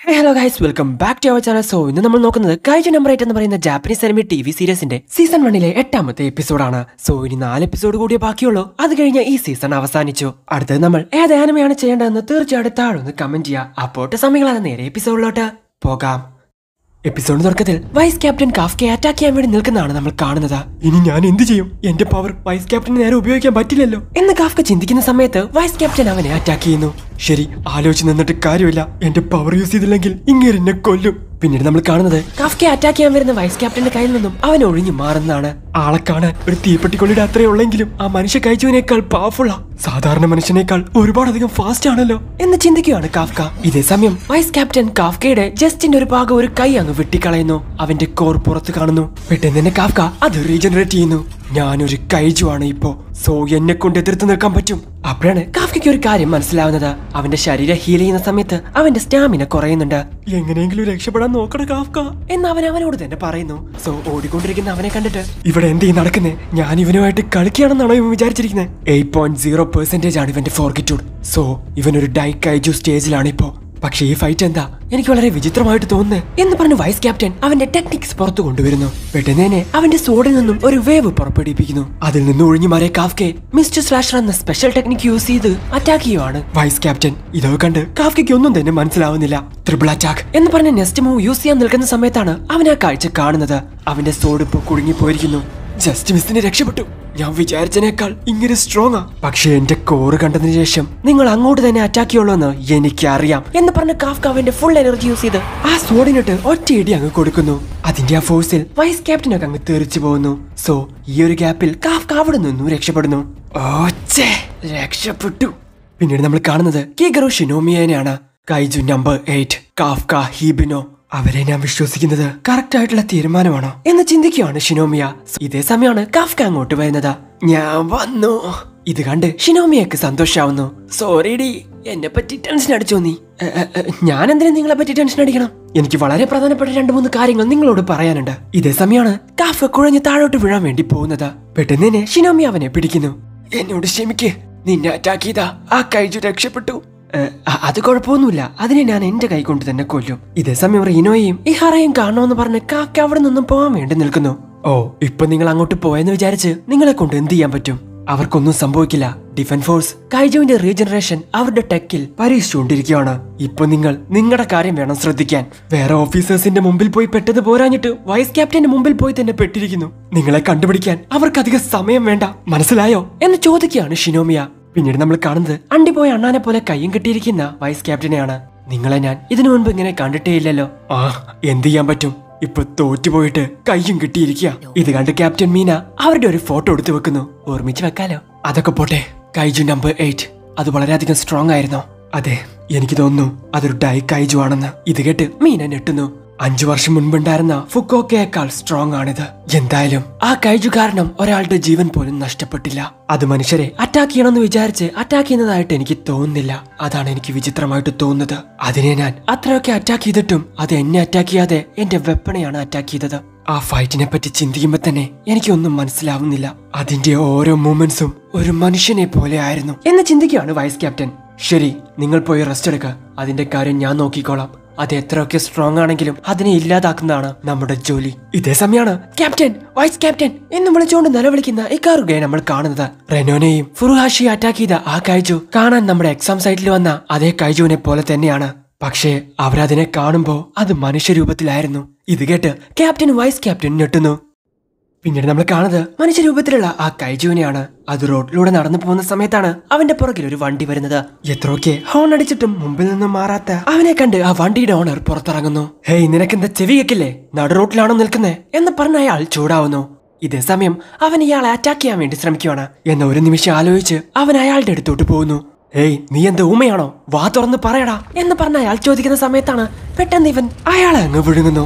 Hello guys welcome back to our channel so ഇന്ന് നമ്മൾ നോക്കുന്നത് കൈജു നമ്പർ എയ്റ്റ് എന്ന് പറയുന്ന ജാപ്പനീസ് അനിമി ടി വി സീരീസിന്റെ സീസൺ വണ്ണിലെ എട്ടാമത്തെ എപ്പിസോഡാണ് സോ ഇനി നാല് എപ്പിസോഡ് കൂടിയേ ബാക്കിയുള്ളൂ അത് കഴിഞ്ഞ് ഈ സീസൺ അവസാനിച്ചു അടുത്തത് നമ്മൾ ഏത് ആനിമയാണ് ചെയ്യേണ്ടതെന്ന് തീർച്ചയായിട്ടും താഴെ കമന്റ് ചെയ്യുക അപ്പോട്ട് സമയങ്ങളാണ് നേരെ എപ്പിസോഡിലോട്ട് പോകാം എപ്പിസോഡ് തുടക്കത്തിൽ വൈസ് ക്യാപ്റ്റൻ കാഫ്കെ അറ്റാക്ക് ചെയ്യാൻ വേണ്ടി നിൽക്കുന്നതാണ് നമ്മൾ കാണുന്നത് ഇനി ഞാൻ എന്ത് ചെയ്യും എന്റെ പവർ വൈസ് ക്യാപ്റ്റന് നേരെ ഉപയോഗിക്കാൻ പറ്റില്ലല്ലോ എന്ന് കാഫ്ക ചിന്തിക്കുന്ന സമയത്ത് വൈസ് ക്യാപ്റ്റൻ അവനെ അറ്റാക്ക് ചെയ്യുന്നു ശരി ആലോചിച്ച് നിന്നിട്ട് കാര്യമില്ല എന്റെ പവർ യൂസ് ചെയ്തില്ലെങ്കിൽ ഇങ്ങനെ എന്നെ കൊല്ലും പിന്നീട് നമ്മൾ കാണുന്നത് കാഫ്കെ അറ്റാക്ക് ചെയ്യാൻ വരുന്ന വൈസ് ക്യാപ്റ്റന്റെ കയ്യിൽ നിന്നും അവൻ ഒഴിഞ്ഞു മാറുന്നതാണ് ആളെ കാണാൻ ഒരു തീപ്പെട്ടിക്കൊള്ളിയുടെ അത്രേ ഉള്ളെങ്കിലും ആ മനുഷ്യ കഴിച്ചവനേക്കാൾ പവർഫുള്ളാ സാധാരണ മനുഷ്യനേക്കാൾ ഒരുപാടധികം ഫാസ്റ്റ് ആണല്ലോ എന്ന് ചിന്തിക്കുകയാണ് കാഫ്ക ഇതേ സമയം വൈസ് ക്യാപ്റ്റൻ കാഫ്കയുടെ ജസ്റ്റിന്റെ ഒരു ഭാഗം ഒരു കൈ അങ്ങ് വെട്ടിക്കളയുന്നു അവന്റെ കോർ പുറത്ത് കാണുന്നു പെട്ടെന്ന് തന്നെ കാഫ്ക അത് റീജനറേറ്റ് ചെയ്യുന്നു ഞാനൊരു കൈജു ആണ് ഇപ്പോ സോ എന്നെ കൊണ്ട് എതിർത്ത് നിൽക്കാൻ പറ്റും അപ്പോഴാണ് കാഫ്കയ്ക്ക് ഒരു കാര്യം മനസ്സിലാവുന്നത് അവന്റെ ശരീരം ഹീൽ ചെയ്യുന്ന സമയത്ത് അവന്റെ സ്റ്റാമിന കുറയുന്നുണ്ട് എങ്ങനെയെങ്കിലും രക്ഷപ്പെടാൻ നോക്കണം കാഫ്ക എന്ന് അവൻ അവനോട് തന്നെ പറയുന്നു സോ ഓടിക്കൊണ്ടിരിക്കുന്ന അവനെ കണ്ടിട്ട് ഇവിടെ എന്ത് ഈ നടക്കുന്നേ ഞാൻ ഇവനുമായിട്ട് കളിക്കുകയാണെന്നാണോ ഇവൻ വിചാരിച്ചിരിക്കുന്നത് എയ്റ്റ് പോയിന്റ് സീറോ പെർസെന്റേജ് ആണ് ഇവന്റെ ഫോർഗിറ്റ്യൂഡ് സോ ഇവനൊരു ഡൈ കൈജു സ്റ്റേജിലാണ് ഇപ്പോ പക്ഷേ ഈ ഫൈറ്റ് എന്താ എനിക്ക് വളരെ വിചിത്രമായിട്ട് തോന്നുന്നു എന്ന് പറഞ്ഞ് വൈസ് ക്യാപ്റ്റൻ അവന്റെ ടെക്നിക്സ് പുറത്തു കൊണ്ടുവരുന്നു പെട്ടെന്നേനെ അവന്റെ സോഡിൽ നിന്നും ഒരു വേവ് പുറപ്പെടുവിപ്പിക്കുന്നു അതിൽ നിന്ന് ഒഴിഞ്ഞു മാറിയ കാഫ്കെ മിസ്റ്റർ സ്ലാഷർ എന്ന സ്പെഷ്യൽ ടെക്നിക് യൂസ് ചെയ്ത് അറ്റാക്ക് ചെയ്യുവാണ് വൈസ് ക്യാപ്റ്റൻ ഇതൊക്കെ കണ്ട് കാഫ്കയ്ക്ക് ഒന്നും തന്നെ മനസ്സിലാവുന്നില്ല ട്രിപ്പിൾ അറ്റാക്ക് എന്ന് പറഞ്ഞ നെക്സ്റ്റ് മൂവ് യൂസ് ചെയ്യാൻ നിൽക്കുന്ന സമയത്താണ് അവൻ ആ കാഴ്ച കാണുന്നത് അവന്റെ സോഡ് ഇപ്പോൾ കുടുങ്ങിപ്പോയിരിക്കുന്നു ജസ്റ്റ് മിസ്സിനെ രക്ഷപ്പെട്ടു ഞാൻ വിചാരിച്ചതിനേക്കാൾ ഇങ്ങനെ സ്ട്രോങ് ആ പക്ഷെ എന്റെ കോറ് കണ്ടതിന് ശേഷം നിങ്ങൾ അങ്ങോട്ട് തന്നെ അറ്റാക്ക് ചെയ്യുള്ളൂ എന്ന് എനിക്കറിയാം എന്ന് പറഞ്ഞ കാഫ്ക അവന്റെ ഫുൾ എനർജി യൂസ് ചെയ്ത് ആ സോഡിനിട്ട് ഒറ്റ ഇടി അങ്ങ് കൊടുക്കുന്നു അതിന്റെ ആ ഫോഴ്സിൽ വൈസ് ക്യാപ്റ്റനൊക്കെ അങ്ങ് തെറിച്ചു പോകുന്നു സോ ഈ ഒരു ഗ്യാപ്പിൽ കാഫ്ക അവിടെ നിന്നും രക്ഷപ്പെടുന്നു ഓച്ചേ രക്ഷപ്പെട്ടു പിന്നീട് നമ്മൾ കാണുന്നത് കീഗറോ ഷിനോമിയനെയാണ് kaiju number eight Kafka Hibino അവരെ ഞാൻ വിശ്വസിക്കുന്നത് കറക്റ്റ് ആയിട്ടുള്ള തീരുമാനമാണോ എന്ന് ചിന്തിക്കുകയാണ് ഷിനോമിയ ഇതേ സമയമാണ് കാഫ്ക അങ്ങോട്ട് വരുന്നത് ഞാൻ വന്നു ഇത് കണ്ട് ഷിനോമിയക്ക് സന്തോഷാവുന്നു സോറി ഡി എന്നെ പറ്റി ടെൻഷൻ അടിച്ചോ നീ എ, എ, എ, ഞാൻ എന്തിനാ നിങ്ങളെ പറ്റി ടെൻഷൻ അടിക്കണം എനിക്ക് വളരെ പ്രധാനപ്പെട്ട രണ്ട് മൂന്ന് കാര്യങ്ങൾ നിങ്ങളോട് പറയാനുണ്ട് ഇതേ സമയമാണ് കാഫ കുഴഞ്ഞ് താഴോട്ട് വീഴാൻ വേണ്ടി പോകുന്നത് പെട്ടെന്ന് തന്നെ ഷിനോമി അവനെ പിടിക്കുന്നു എന്നോട് ക്ഷമിക്ക് നിന്നെ അറ്റാക്ക് ചെയ്ത ആ കൈജു രക്ഷപ്പെട്ടു ഏ, അ- അത് കുഴപ്പമൊന്നുമില്ല അതിനെ ഞാൻ എന്റെ കൈ കൊണ്ട് തന്നെ കൊല്ലും ഇതേ സമയം റീനോയെയും ഇഹാറയും കാണണമെന്ന് പറഞ്ഞ് കാക്ക അവിടെ നിന്നും പോകാൻ വേണ്ടി നിൽക്കുന്നു ഓ ഇപ്പൊ നിങ്ങൾ അങ്ങോട്ട് പോയെന്ന് വിചാരിച്ച് നിങ്ങളെ കൊണ്ട് എന്ത് ചെയ്യാൻ പറ്റും അവർക്കൊന്നും സംഭവിക്കില്ല ഡിഫൻസ് ഫോഴ്സ് കൈജുവിന്റെ റീജനറേഷൻ അവരുടെ ടെക്കിൽ പരീക്ഷിച്ചുകൊണ്ടിരിക്കുകയാണ് ഇപ്പൊ നിങ്ങൾ നിങ്ങളുടെ കാര്യം വേണം ശ്രദ്ധിക്കാൻ വേറെ ഓഫീസേഴ്സിന്റെ മുമ്പിൽ പോയി പെട്ടത് പോരാഞ്ഞിട്ട് വൈസ് ക്യാപ്റ്റന്റെ മുമ്പിൽ പോയി തന്നെ പെട്ടിരിക്കുന്നു നിങ്ങളെ കണ്ടുപിടിക്കാൻ അവർക്ക് അധികം സമയം വേണ്ട മനസ്സിലായോ എന്ന് ചോദിക്കുകയാണ് ഷിനോമിയ പിന്നീട് നമ്മൾ കാണുന്നത് അണ്ടിപ്പോയ അണ്ണാനെ പോലെ കയ്യും കെട്ടിയിരിക്കുന്ന വൈസ് ക്യാപ്റ്റനെയാണ് നിങ്ങളെ ഞാൻ ഇതിനു മുൻപ് ഇങ്ങനെ കണ്ടിട്ടേ ഇല്ലല്ലോ ആ എന്ത് ചെയ്യാൻ പറ്റും ഇപ്പൊ തോറ്റുപോയിട്ട് കയ്യും കിട്ടിയിരിക്കുക ഇത് കണ്ട് ക്യാപ്റ്റൻ മീന അവരുടെ ഒരു ഫോട്ടോ എടുത്തു വെക്കുന്നു ഓർമ്മിച്ച് വെക്കാലോ അതൊക്കെ പോട്ടെ കൈജു നമ്പർ എയ്റ്റ് അത് വളരെയധികം സ്ട്രോങ് ആയിരുന്നോ അതെ എനിക്ക് തോന്നുന്നു അതൊരു ഡൈ കൈജു ആണെന്ന് ഇത് കേട്ട് മീന ഞെട്ടുന്നു അഞ്ചു വർഷം മുൻപുണ്ടായിരുന്ന ഫുക്കോക്കയേക്കാൾ സ്ട്രോങ് ആണിത് എന്തായാലും ആ കൈജു കാരണം ഒരാളുടെ ജീവൻ പോലും നഷ്ടപ്പെട്ടില്ല അത് മനുഷ്യരെ അറ്റാക്ക് ചെയ്യണമെന്ന് വിചാരിച്ച് അറ്റാക്ക് ചെയ്യുന്നതായിട്ട് എനിക്ക് തോന്നുന്നില്ല അതാണ് എനിക്ക് വിചിത്രമായിട്ട് തോന്നുന്നത് അതിനെ ഞാൻ അത്രയൊക്കെ അറ്റാക്ക് ചെയ്തിട്ടും അത് എന്നെ അറ്റാക്ക് ചെയ്യാതെ എന്റെ വെപ്പണെയാണ് അറ്റാക്ക് ചെയ്തത് ആ ഫൈറ്റിനെ പറ്റി ചിന്തിക്കുമ്പോ തന്നെ എനിക്കൊന്നും മനസ്സിലാവുന്നില്ല അതിന്റെ ഓരോ മൂമെന്റ്സും ഒരു മനുഷ്യനെ പോലെ ആയിരുന്നു എന്ന് ചിന്തിക്കുകയാണ് വൈസ് ക്യാപ്റ്റൻ ശരി നിങ്ങൾ പോയി റെസ്റ്റ് എടുക്ക അതിന്റെ കാര്യം ഞാൻ നോക്കിക്കോളാം അത് എത്രയൊക്കെ സ്ട്രോങ് ആണെങ്കിലും അതിനെ ഇല്ലാതാക്കുന്നതാണ് നമ്മുടെ ജോലി ഇതേ സമയമാണ് ക്യാപ്റ്റൻ വൈസ് ക്യാപ്റ്റൻ എന്ന് വിളിച്ചുകൊണ്ട് നിലവിളിക്കുന്ന ഇക്കാറുകയെ നമ്മൾ കാണുന്നത് റെനോനെയും ഫുറുഹാഷിയെ അറ്റാക്ക് ചെയ്ത ആ കൈജു കാണാൻ നമ്മുടെ എക്സാം സൈറ്റിൽ വന്ന അതേ കൈജുവിനെ പോലെ തന്നെയാണ് പക്ഷേ അവരതിനെ കാണുമ്പോ അത് മനുഷ്യരൂപത്തിലായിരുന്നു ഇത് കേട്ട് ക്യാപ്റ്റൻ വൈസ് ക്യാപ്റ്റൻ ഞെട്ടുന്നു പിന്നീട് നമ്മൾ കാണുന്നത് മനുഷ്യരൂപത്തിലുള്ള ആ കൈജുവിനെയാണ് അത് റോഡിലൂടെ നടന്നു പോകുന്ന സമയത്താണ് അവന്റെ പുറകിൽ ഒരു വണ്ടി വരുന്നത് എത്രയൊക്കെ ഹോൺ അടിച്ചിട്ടും മുമ്പിൽ നിന്നും മാറാത്ത അവനെ കണ്ട് ആ വണ്ടിയുടെ ഓണർ പുറത്തിറങ്ങുന്നു ഹേയ് നിനക്കെന്താ ചെവി കേക്കില്ലേ നടു റോട്ടിലാണോ നിൽക്കുന്നേ എന്ന് പറഞ്ഞ അയാൾ ചൂടാവുന്നു ഇതേ സമയം അവൻ ഇയാളെ അറ്റാക്ക് ചെയ്യാൻ വേണ്ടി ശ്രമിക്കുവാണ് എന്ന ഒരു നിമിഷം ആലോചിച്ച് അവൻ അയാളുടെ അടുത്തോട്ട് പോകുന്നു ഏയ് നീ എന്താ ഊമയാണോ വാ തുറന്ന് പറയടാ എന്ന് പറഞ്ഞ അയാൾ ചോദിക്കുന്ന സമയത്താണ് പെട്ടെന്ന് ഇവൻ അയാളെ അങ്ങ് വിഴുങ്ങുന്നു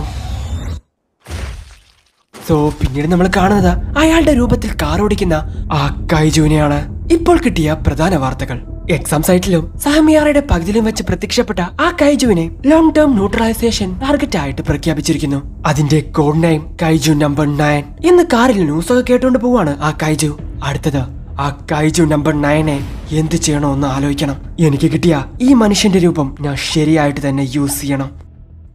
സോ പിന്നീട് നമ്മൾ കാണുന്നത് അയാളുടെ രൂപത്തിൽ കാർ ഓടിക്കുന്ന ആ കൈജുവിനെയാണ് ഇപ്പോൾ കിട്ടിയ പ്രധാന വാർത്തകൾ എക്സാം സൈറ്റിലും സഹമിയാറയുടെ പകുതിയിലും വെച്ച് പ്രത്യക്ഷപ്പെട്ട ആ കൈജുവിനെ ലോങ് ടേം ന്യൂട്രലൈസേഷൻ ടാർഗറ്റ് ആയിട്ട് പ്രഖ്യാപിച്ചിരിക്കുന്നു അതിന്റെ code name kaiju number nine ഇന്ന് കാറിൽ ന്യൂസ് ഒക്കെ കേട്ടുകൊണ്ട് പോവാണ് ആ കൈജു അടുത്തത് ആ കൈജു നമ്പർ നയനെ എന്ത് ചെയ്യണോ എന്ന് ആലോചിക്കണം എനിക്ക് കിട്ടിയ ഈ മനുഷ്യന്റെ രൂപം ഞാൻ ശരിയായിട്ട് തന്നെ യൂസ് ചെയ്യണം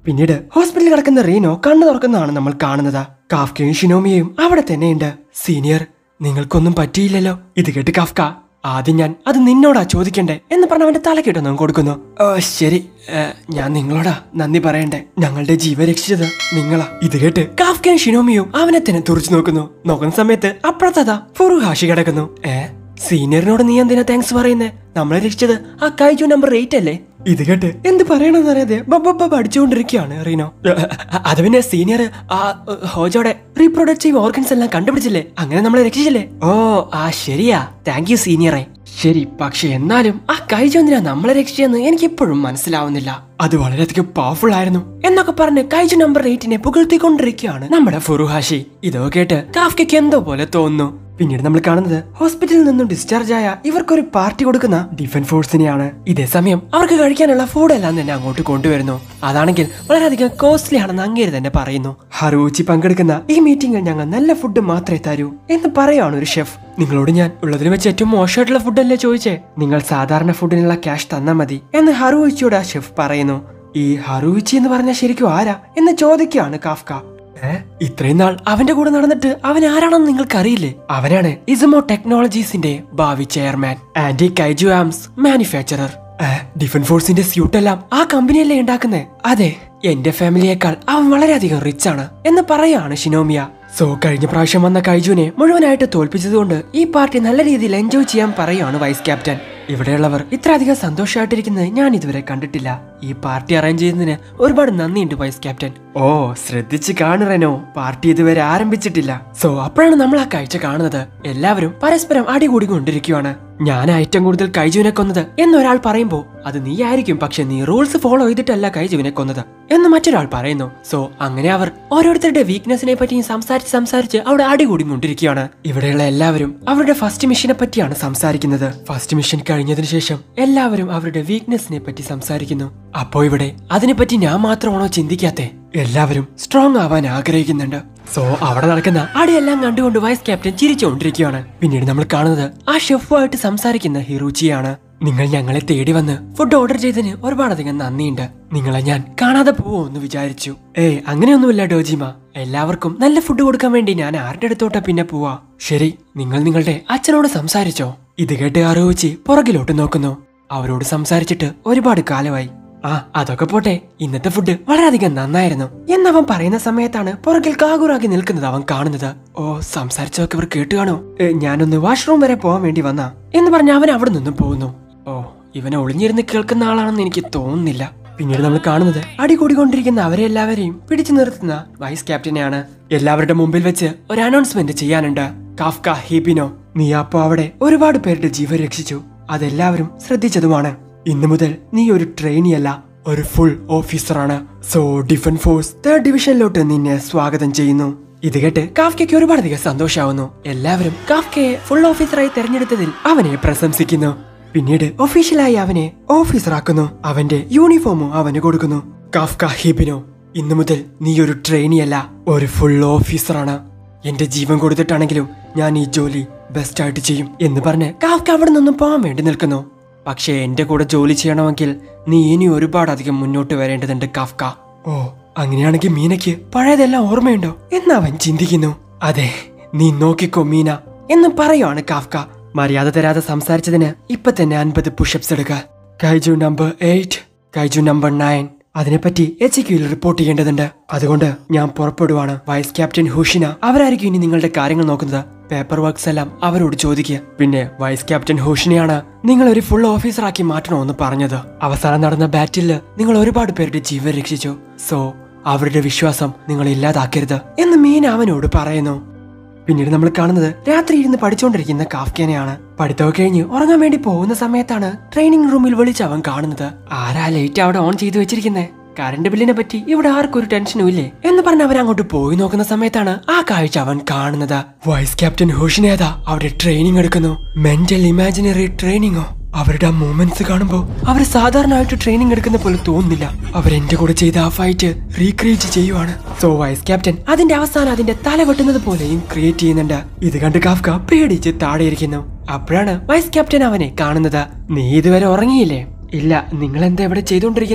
പിന്നീട് ഹോസ്പിറ്റലിൽ കിടക്കുന്ന റീനോ കണ്ണു തുറക്കുന്നതാണ് നമ്മൾ കാണുന്നത് കാഫ്കയും ഷിനോമിയയും അവിടെ തന്നെയുണ്ട് സീനിയർ നിങ്ങൾക്കൊന്നും പറ്റിയില്ലല്ലോ ഇത് കേട്ട് കാഫ്ക ആദ്യം ഞാൻ അത് നിന്നോടാ ചോദിക്കണ്ടേ എന്ന് പറഞ്ഞ അവന്റെ തലക്കിട്ടൊന്നും കൊടുക്കുന്നു ഓ ശരി ഏ, ഞാൻ നിങ്ങളോടാ നന്ദി പറയണ്ടേ ഞങ്ങളുടെ ജീവൻ രക്ഷിച്ചത് നിങ്ങളാ ഇത് കേട്ട് കാഫ്കയും ഷിനോമിയും അവനെ തന്നെ തുറച്ചു നോക്കുന്നു നോക്കുന്ന സമയത്ത് അപ്പുറത്തതാ ഫുറുഹാഷി കിടക്കുന്നു ഏ സീനിയറിനോട് നീ എന്തിനാ താങ്ക്സ് പറയുന്നേ നമ്മളെ രക്ഷിച്ചത് ആ കൈജു നമ്പർ എയ്റ്റ് അല്ലേ ഇത് കേട്ട് എന്ത് പറയണമെന്ന് അറിയാതെ ബബ്ബ അടിച്ചുകൊണ്ടിരിക്കുകയാണ് റീനോ അത് പിന്നെ സീനിയർ ആ ഏ, ഹോജോടെ റീപ്രൊഡക്റ്റീവ് ഓർഗൻസ് എല്ലാം കണ്ടുപിടിച്ചില്ലേ അങ്ങനെ നമ്മളെ രക്ഷിച്ചില്ലേ ഓ ആ ശരിയാ താങ്ക് യു സീനിയറെ ശരി പക്ഷെ എന്നാലും ആ കൈജു എന്തിനാ നമ്മളെ രക്ഷിച്ചെന്ന് എനിക്ക് ഇപ്പോഴും മനസ്സിലാവുന്നില്ല അത് വളരെയധികം പവർഫുൾ ആയിരുന്നു എന്നൊക്കെ പറഞ്ഞ് കൈജു നമ്പർ എയ്റ്റിനെ പുകഴ്ത്തിക്കൊണ്ടിരിക്കുകയാണ് നമ്മുടെ ഫുറുഹാഷി ഇതോ കേട്ട് കാഫ്കയ്ക്ക് എന്തോ പോലെ തോന്നുന്നു പിന്നീട് നമ്മൾ കാണുന്നത് ഹോസ്പിറ്റലിൽ നിന്നും ഡിസ്ചാർജ് ആയ ഇവർക്കൊരു പാർട്ടി കൊടുക്കുന്ന ഡിഫൻസ് ഫോഴ്സിനെയാണ് ഇതേ സമയം അവർക്ക് കഴിക്കാനുള്ള ഫുഡ് എല്ലാം തന്നെ അങ്ങോട്ട് കൊണ്ടുവരുന്നു അതാണെങ്കിൽ വളരെയധികം കോസ്റ്റ്ലി ആണെന്ന് അങ്ങേര് തന്നെ പറയുന്നു ഹറൂച്ചി പങ്കെടുക്കുന്ന ഈ മീറ്റിംഗിൽ ഞങ്ങൾ നല്ല ഫുഡ് മാത്രമേ തരൂ എന്ന് പറയാണ് ഒരു ഷെഫ് നിങ്ങളോട് ഞാൻ ഉള്ളതിൽ വെച്ച് ഏറ്റവും മോശമായിട്ടുള്ള ഫുഡല്ലേ ചോദിച്ചേ നിങ്ങൾ സാധാരണ ഫുഡിനുള്ള ക്യാഷ് തന്നാൽ മതി എന്ന് ഹറൂച്ചിയോട് ആ ഷെഫ് പറയുന്നു ഈ ഹറൂച്ചി എന്ന് പറഞ്ഞാൽ ശരിക്കും ആരാ എന്ന് ചോദിക്കുകയാണ് കാഫ്ക ഏ? ഇത്രയും നാൾ അവന്റെ കൂടെ നടന്നിട്ട് അവൻ ആരാണെന്ന് നിങ്ങൾക്ക് അറിയില്ലേ അവനാണ് ഇസമോ ടെക്നോളജീസിന്റെ ഭാവി chairman anti kaiju arms manufacturer defence ഫോഴ്സിന്റെ സ്യൂട്ട് എല്ലാം ആ കമ്പനിയല്ലേ ഉണ്ടാക്കുന്നേ അതെ എന്റെ ഫാമിലിയേക്കാൾ അവൻ വളരെയധികം റിച്ച് ആണ് എന്ന് പറയാണ് ഷിനോമിയ സോ കഴിഞ്ഞ പ്രാവശ്യം വന്ന കൈജുവിനെ മുഴുവനായിട്ട് തോൽപ്പിച്ചതുകൊണ്ട് ഈ പാർട്ടി നല്ല രീതിയിൽ എൻജോയ് ചെയ്യാൻ പറയുകയാണ് വൈസ് ക്യാപ്റ്റൻ ഇവിടെയുള്ളവർ ഇത്രയധികം സന്തോഷമായിട്ടിരിക്കുന്നത് ഞാൻ ഇതുവരെ കണ്ടിട്ടില്ല ഈ പാർട്ടി അറേഞ്ച് ചെയ്യുന്നതിന് ഒരുപാട് നന്ദിയുണ്ട് വൈസ് ക്യാപ്റ്റൻ ഓ ശ്രദ്ധിച്ച് കാണുറനോ പാർട്ടി ഇതുവരെ ആരംഭിച്ചിട്ടില്ല സോ അപ്പോഴാണ് നമ്മൾ ആ കാഴ്ച കാണുന്നത് എല്ലാവരും പരസ്പരം അടികൂടി കൊണ്ടിരിക്കുകയാണ് ഞാൻ ഏറ്റവും കൂടുതൽ കൈജുവിനെ കൊന്നത് എന്നൊരാൾ പറയുമ്പോ അത് നീ ആയിരിക്കും പക്ഷെ നീ റൂൾസ് ഫോളോ ചെയ്തിട്ടല്ല കൈജുവിനെ കൊന്നത് എന്ന് മറ്റൊരാൾ പറയുന്നു സോ അങ്ങനെ അവർ ഓരോരുത്തരുടെ വീക്ക്നെസ്സിനെ പറ്റിയും സംസാരിച്ച് സംസാരിച്ച് അവിടെ അടികൂടി കൊണ്ടിരിക്കുകയാണ് ഇവിടെയുള്ള എല്ലാവരും അവരുടെ ഫസ്റ്റ് മിഷനെ പറ്റിയാണ് സംസാരിക്കുന്നത് ഫസ്റ്റ് മിഷൻ കഴിഞ്ഞതിന് ശേഷം എല്ലാവരും അവരുടെ വീക്ക്നെസ്സിനെ പറ്റി സംസാരിക്കുന്നു അപ്പോ ഇവിടെ അതിനെപ്പറ്റി ഞാൻ മാത്രമാണോ ചിന്തിക്കാത്തെ എല്ലാവരും സ്ട്രോങ് ആവാൻ ആഗ്രഹിക്കുന്നുണ്ട് സോ അവിടെ നടക്കുന്ന അടിയെല്ലാം കണ്ടുകൊണ്ട് വൈസ് ക്യാപ്റ്റൻ ചിരിച്ചുകൊണ്ടിരിക്കുകയാണ് പിന്നീട് നമ്മൾ കാണുന്നത് ആ ഷെഫുമായിട്ട് സംസാരിക്കുന്ന ഹിറൂച്ചിയാണ് നിങ്ങൾ ഞങ്ങളെ തേടി വന്ന് ഫുഡ് ഓർഡർ ചെയ്തതിന് ഒരുപാടധികം നന്ദിയുണ്ട് നിങ്ങളെ ഞാൻ കാണാതെ പോവോ എന്ന് വിചാരിച്ചു ഏയ് അങ്ങനെയൊന്നുമില്ല ഡോജിമ എല്ലാവർക്കും നല്ല ഫുഡ് കൊടുക്കാൻ വേണ്ടി ഞാൻ ആരുടെ അടുത്തോട്ടാ പിന്നെ പോവാ ശരി നിങ്ങൾ നിങ്ങളുടെ അച്ഛനോട് സംസാരിച്ചോ ഇത് കേട്ട് അറിയിച്ച് പുറകിലോട്ട് നോക്കുന്നു അവരോട് സംസാരിച്ചിട്ട് ഒരുപാട് കാലമായി ആ അതൊക്കെ പോട്ടെ ഇന്നത്തെ ഫുഡ് വളരെയധികം നന്നായിരുന്നു എന്നവൻ പറയുന്ന സമയത്താണ് പുറകിൽ കാകുറാക്കി നിൽക്കുന്നത് അവൻ കാണുന്നത് ഓ സംസാരിച്ചതൊക്കെ ഇവർ കേട്ടു കാണോ ഏ, ഞാനൊന്ന് വാഷ്റൂം വരെ പോകാൻ വേണ്ടി വന്നാ എന്ന് പറഞ്ഞ് അവൻ അവിടെ നിന്നും പോകുന്നു ഓ ഇവനെ ഒളിഞ്ഞിരുന്ന് കേൾക്കുന്ന ആളാണെന്ന് എനിക്ക് തോന്നുന്നില്ല പിന്നീട് നമ്മൾ കാണുന്നത് അടികൂടിക്കൊണ്ടിരിക്കുന്ന അവരെ എല്ലാവരെയും പിടിച്ചു നിർത്തുന്ന വൈസ് ക്യാപ്റ്റനെയാണ് എല്ലാവരുടെ മുമ്പിൽ വെച്ച് ഒരു അനൗൺസ്മെന്റ് ചെയ്യാനുണ്ട് കാഫ്ക ഹീബിനോ നീ അപ്പോ അവിടെ ഒരുപാട് പേരുടെ ജീവൻ രക്ഷിച്ചു അതെല്ലാവരും ശ്രദ്ധിച്ചതുമാണ് ഇന്നു മുതൽ നീ ഒരു ട്രെയിനിയല്ല ഒരു ഫുൾ ഓഫീസറാണ് സോ ഡിഫൻസ് ഫോഴ്സ് തേർഡ് ഡിവിഷനിലോട്ട് നിന്നെ സ്വാഗതം ചെയ്യുന്നു ഇത് കേട്ട് കാഫ്കയ്ക്ക് ഒരുപാടധികം സന്തോഷാവുന്നു എല്ലാവരും കാഫ്കയെ ഫുൾ ഓഫീസറായി തെരഞ്ഞെടുത്തതിൽ അവനെ പ്രശംസിക്കുന്നു പിന്നീട് ഒഫീഷ്യലായി അവനെ ഓഫീസറാക്കുന്നു അവന്റെ യൂണിഫോമും അവന് കൊടുക്കുന്നു കാഫ്ക ഹിബിനോ ഇന്നു മുതൽ നീ ഒരു ട്രെയിനിയല്ല ഒരു ഫുൾ ഓഫീസറാണ് എന്റെ ജീവൻ കൊടുത്തിട്ടാണെങ്കിലും ഞാൻ ഈ ജോലി ബെസ്റ്റ് ആയിട്ട് ചെയ്യും എന്ന് പറഞ്ഞ് കാഫ്ക അവിടെ നിന്നും പോകാൻ വേണ്ടി നിൽക്കുന്നു പക്ഷേ എന്റെ കൂടെ ജോലി ചെയ്യണമെങ്കിൽ നീ ഇനി ഒരുപാട് അധികം മുന്നോട്ട് വരേണ്ടതുണ്ട് കാഫ്ക ഓ അങ്ങനെയാണെങ്കിൽ മീനയ്ക്ക് പഴയതെല്ലാം ഓർമ്മയുണ്ടോ എന്ന് അവൻ ചിന്തിക്കുന്നു അതെ നീ നോക്കിക്കോ മീന എന്ന് പറയുവാണ് കാഫ്ക മര്യാദ തരാതെ സംസാരിച്ചതിന് ഇപ്പൊ തന്നെ അൻപത് പുഷപ്സ് എടുക്ക kaiju number eight kaiju number nine അതിനെപ്പറ്റി എച്ച് ക്യൂയിൽ റിപ്പോർട്ട് ചെയ്യേണ്ടതുണ്ട് അതുകൊണ്ട് ഞാൻ പുറപ്പെടുവാണ് വൈസ് ക്യാപ്റ്റൻ ഹുഷിന അവരായിരിക്കും ഇനി നിങ്ങളുടെ കാര്യങ്ങൾ നോക്കുന്നത് പേപ്പർ വർക്ക്സ് എല്ലാം അവരോട് ചോദിക്കുക പിന്നെ വൈസ് ക്യാപ്റ്റൻ ഹുഷിനെയാണ് നിങ്ങൾ ഒരു ഫുൾ ഓഫീസറാക്കി മാറ്റണമെന്ന് പറഞ്ഞത് അവസാനം നടന്ന ബാറ്റിൽ നിങ്ങൾ ഒരുപാട് പേരുടെ ജീവൻ രക്ഷിച്ചു സോ അവരുടെ വിശ്വാസം നിങ്ങൾ ഇല്ലാതാക്കരുത് എന്ന് മീൻ അവനോട് പറയുന്നു പിന്നീട് നമ്മൾ കാണുന്നത് രാത്രി ഇരുന്ന് പഠിച്ചുകൊണ്ടിരിക്കുന്ന കാഫ്കേനെയാണ് പഠിത്തമൊക്കെ കഴിഞ്ഞ് ഉറങ്ങാൻ വേണ്ടി പോകുന്ന സമയത്താണ് ട്രെയിനിങ് റൂമിൽ വിളിച്ച് അവൻ കാണുന്നത് ആരാ ലൈറ്റ് അവിടെ ഓൺ ചെയ്തു വെച്ചിരിക്കുന്നേ കറണ്ട് ബില്ലിനെ പറ്റി ഇവിടെ ആർക്കും ഒരു ടെൻഷനും ഇല്ലേ എന്ന് പറഞ്ഞ് അവൻ അങ്ങോട്ട് പോയി നോക്കുന്ന സമയത്താണ് ആ കാഴ്ച അവൻ കാണുന്നത് വൈസ് ക്യാപ്റ്റൻ ഹോഷിനേത അവിടെ ട്രെയിനിങ് എടുക്കുന്നു മെന്റൽ ഇമാജിനറി ട്രെയിനിങ്ങോ അവരുടെ ആ മൂമെന്റ്സ് കാണുമ്പോ അവർ സാധാരണയായിട്ട് ട്രെയിനിങ് എടുക്കുന്ന പോലെ തോന്നുന്നില്ല അവർ എന്റെ കൂടെ ചെയ്ത ആ ഫൈറ്റ് റീക്രിയേറ്റ് ചെയ്യുവാണ് സോ വൈസ് ക്യാപ്റ്റൻ അതിന്റെ അവസാനം അതിന്റെ തല വെട്ടുന്നത് പോലെയും ക്രിയേറ്റ് ചെയ്യുന്നുണ്ട് ഇത് കണ്ട് കാഫ്ക പേടിച്ച് താഴെ ഇരിക്കുന്നു അപ്പോഴാണ് വൈസ് ക്യാപ്റ്റൻ അവനെ കാണുന്നത് നീ ഇതുവരെ ഉറങ്ങിയില്ലേ ഇല്ല നിങ്ങൾ എന്താ ഇവിടെ ചെയ്തുകൊണ്ടിരിക്കുന്നത്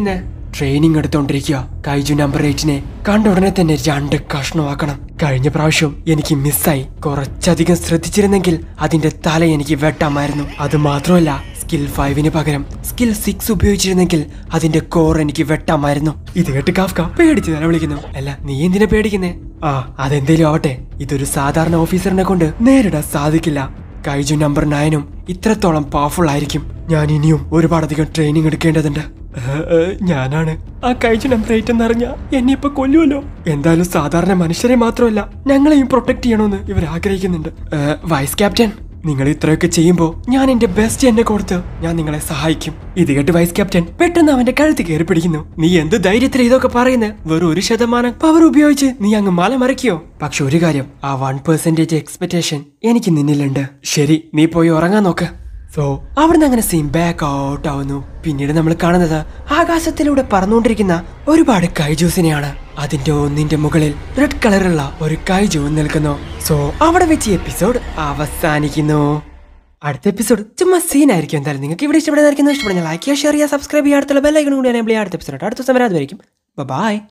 ട്രെയിനിങ് എടുത്തോണ്ടിരിക്കുക കൈജു നമ്പർ എയ്റ്റിനെ കണ്ട ഉടനെ തന്നെ രണ്ട് കഷ്ണമാക്കണം കഴിഞ്ഞ പ്രാവശ്യം എനിക്ക് മിസ്സായി കുറച്ചധികം ശ്രദ്ധിച്ചിരുന്നെങ്കിൽ അതിന്റെ തല എനിക്ക് വെട്ടാമായിരുന്നു അത് മാത്രമല്ല സ്കിൽ ഫൈവിന് പകരം സ്കിൽ സിക്സ് ഉപയോഗിച്ചിരുന്നെങ്കിൽ അതിന്റെ കോർ എനിക്ക് വെട്ടാമായിരുന്നു ഇത് കേട്ട് കാഫ്ക പേടിച്ച് നിലവിളിക്കുന്നു അല്ല നീ എന്തിനാ പേടിക്കുന്നേ ആ അതെന്തേലും ആവട്ടെ ഇതൊരു സാധാരണ ഓഫീസറിനെ കൊണ്ട് നേരിടാൻ സാധിക്കില്ല കൈജു നമ്പർ നയനും ഇത്രത്തോളം പവർഫുൾ ആയിരിക്കും ഞാൻ ഇനിയും ഒരുപാടധികം ട്രെയിനിങ് എടുക്കേണ്ടതുണ്ട് ഏഹ്, ഏഹ്, ഞാനാണ് ആ കൈജു നമ്പർ എയ്റ്റ് എന്നറിഞ്ഞ എന്നെ ഇപ്പൊ കൊല്ലുമല്ലോ എന്തായാലും സാധാരണ മനുഷ്യരെ മാത്രമല്ല ഞങ്ങളെയും പ്രൊട്ടക്ട് ചെയ്യണമെന്ന് ഇവർ ആഗ്രഹിക്കുന്നുണ്ട് ഏഹ്, വൈസ് ക്യാപ്റ്റൻ നിങ്ങൾ ഇത്രയൊക്കെ ചെയ്യുമ്പോൾ ഞാൻ എന്റെ ബെസ്റ്റ് എന്നെ കൊടുത്ത് ഞാൻ നിങ്ങളെ സഹായിക്കും ഇത് കേട്ട് വൈസ് ക്യാപ്റ്റൻ പെട്ടെന്ന് അവന്റെ കഴുത്ത് കയറി പിടിക്കുന്നു നീ എന്ത് ധൈര്യത്തിൽ ഇതൊക്കെ പറയുന്നത് വെറും ഒരു ശതമാനം പവർ ഉപയോഗിച്ച് നീ അങ്ങ് മല മറിക്കോ പക്ഷെ ഒരു കാര്യം ആ വൺ പെർസെന്റേജ് എക്സ്പെക്ടേഷൻ എനിക്ക് നിന്നിലുണ്ട് ശരി നീ പോയി ഉറങ്ങാൻ നോക്ക് സോ അവിടുന്ന് അങ്ങനെ സീൻ ബാക്ക് ഔട്ട് ആവുന്നു പിന്നീട് നമ്മൾ കാണുന്നത് ആകാശത്തിലൂടെ പറന്നുകൊണ്ടിരിക്കുന്ന ഒരുപാട് കൈജൂസിനെയാണ് അതിന്റെ ഒന്നിന്റെ മുകളിൽ റെഡ് കളറുള്ള ഒരു കൈജൂ നിൽക്കുന്നു സോ അവിടെ വെച്ച് എപ്പിസോഡ് അവസാനിക്കുന്നു അടുത്ത എപ്പിസോഡ് ചുമ്മാ സീൻ ആയിരിക്കും എന്തായാലും നിങ്ങൾക്ക് ഇവിടെ ഇഷ്ടപ്പെടുന്നതായിരിക്കും ഇഷ്ടപ്പെടുന്ന ലൈക്ക് ചെയ്യുക ഷെയർ ചെയ്യുക സബ്സ്ക്രൈബ് ചെയ്യുക അടുത്തുള്ള ബെല്ലൈക്കൺ കൂടി എനേബിൾ ചെയ്യുക അടുത്ത എപ്പിസോഡ് അടുത്ത സമയം അതുവരെയും ബൈ